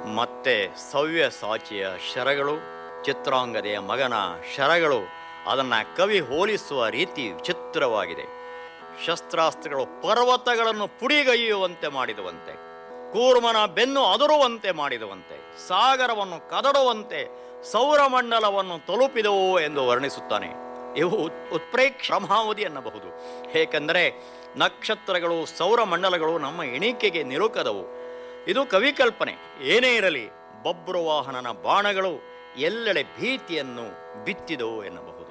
ಮತ್ತೆ ಸವ್ಯ ಸಾಚಿಯ ಶರಗಳು ಚಿತ್ರಾಂಗದೆಯ ಮಗನ ಶರಗಳು ಅದನ್ನು ಕವಿ ಹೋಲಿಸುವ ರೀತಿ ವಿಚಿತ್ರವಾಗಿದೆ ಶಸ್ತ್ರಾಸ್ತ್ರಗಳು ಪರ್ವತಗಳನ್ನು ಪುಡಿಗೈಯುವಂತೆ ಮಾಡಿದುವಂತೆ ಕೂರ್ಮನ ಬೆನ್ನು ಅದರುವಂತೆ ಮಾಡಿದುವಂತೆ ಸಾಗರವನ್ನು ಕದಡುವಂತೆ ಸೌರಮಂಡಲವನ್ನು ತಲುಪಿದವು ಎಂದು ವರ್ಣಿಸುತ್ತಾನೆ ಇವು ಉತ್- ಉತ್ಪ್ರೇಕ್ಷ ರಮಾವಧಿ ಎನ್ನಬಹುದು ಏಕೆಂದರೆ ನಕ್ಷತ್ರಗಳು ಸೌರಮಂಡಲಗಳು ನಮ್ಮ ಎಣಿಕೆಗೆ ನಿಲುಕದವು ಇದು ಕವಿಕಲ್ಪನೆ ಏನೇ ಇರಲಿ ಬಬ್ರುವಾಹನನ ಬಾಣಗಳು ಎಲ್ಲೆಡೆ ಭೀತಿಯನ್ನು ಬಿತ್ತಿದವು ಎನ್ನಬಹುದು